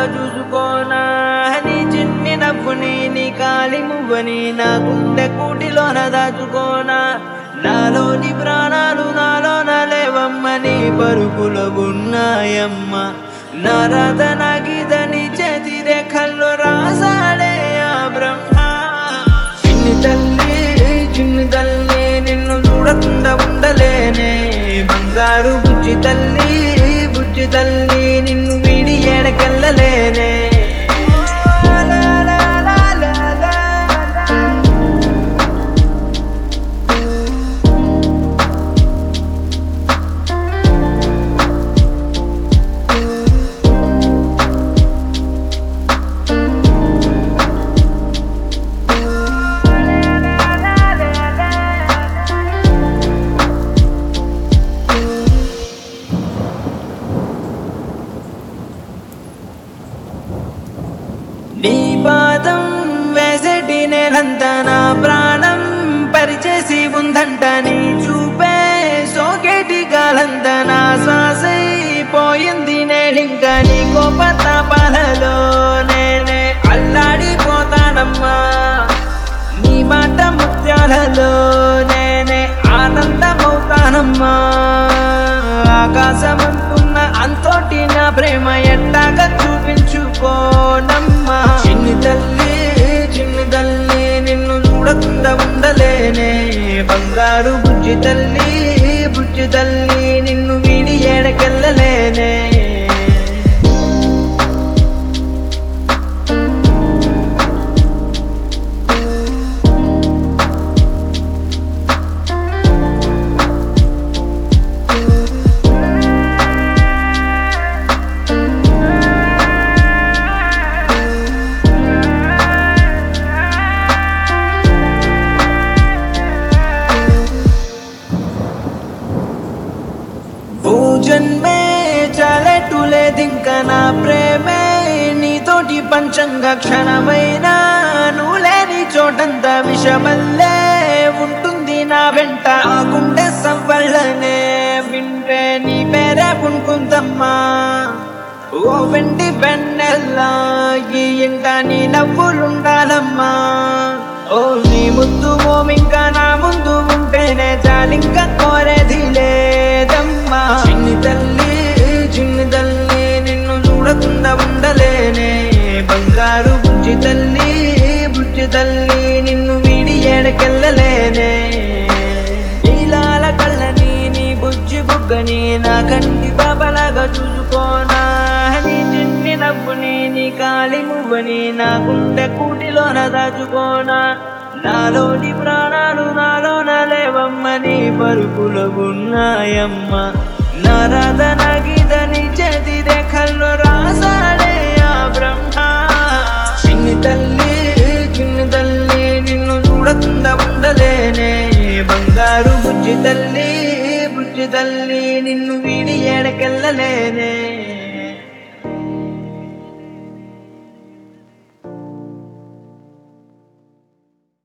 చూసుకోనా నీ చిన్ని నవ్వుని నీ కాలి మువ్వని నా గుండె కూటిలోన దాచుకోనా నాలోని ప్రాణాలు నాలోన లేవమ్మని పరుగులు ఉన్నాయమ్మ నారద గీదని చేతి రేఖల్లో రాసాడే ఆ బ్రహ్మ చిన్ని తల్లి చిన్ని తల్లి నిన్ను చూడకుండా ఉండలేనే బంగారు బుజ్జి తల్లి బుజ్జి తల్లి నిన్ను వీడి ఏడకెళ్ళలేనే లా, లా, లా, లా, లా, లా. నీ పాదం వేసటి నేలంతా నా ప్రాణం పరిచేసి ఉందంట నీ చూపే సోకేటి కాలంతా నా శ్వాసై పోయింది నేడింకా నీ కోపతాపాలలో నేనే అల్లాడిపోతానమ్మా నీ మాట ముత్యాలలో నేనే ఆనందమవుతానమ్మా ఆకాశమంటున్న అంతోటి నా ప్రేమ ఎట్టాగా చూపించుకోనమ్మా చిన్ని తల్లి చిన్ని తల్లి నిన్ను చూడకుండా ఉండలేనే బంగారు బుజ్జి తల్లి బుజ్జి తల్లి నిన్ను వీడి ఏడకెళ్ళలేనే ఓ జన్మే చాలెట్టు లేదింక నా ప్రేమే నీతోటి పంచంగా క్షణమైనా నువ్వు లేని చోటంతా విషమల్లే ఉంటుంది నా వెంట ఆ గుండె సవ్వళ్ళనే వింటే నీ పేరే పుణుకుందమ్మా ఓ వెండి వెన్నెల్లా ఈ ఇంట నీ నవ్వులుండాలమ్మా ఓ నీ ముద్దు మోమింకా నా ముందు ఉంటేనే చాలింక కోరేది లేదమ్మా చిన్ని తల్లి చిన్ని తల్లి నిన్ను చూడకుండా ఉండలేనే బంగారు బుజ్జి తల్లి బుజ్జి తల్లి నిన్ను వీడి ఏడకెళ్ళలేనే నీలాల కళ్ళని నీ బుజ్జి బుగ్గని నా కంటి బాబలాగా చూసుకోనా నీ చిన్ని నవ్వుని నీ కాలి మువ్వని నా గుండె కూటిలోన దాచుకోనా నాలోని ప్రాణాలు నాలోన లేవమ్మని పరుగులు ఉన్నాయమ్మ నారాధన గీతని చేతి రేఖల్లో రాసాడే ఆ బ్రహ్మ చిన్ని తల్లి చిన్ని తల్లి నిన్ను చూడకుండా ఉండలేనే బంగారు బుజ్జి తల్లి బుజ్జి తల్లి నిన్ను వీడి ఏడకెళ్ళలేనే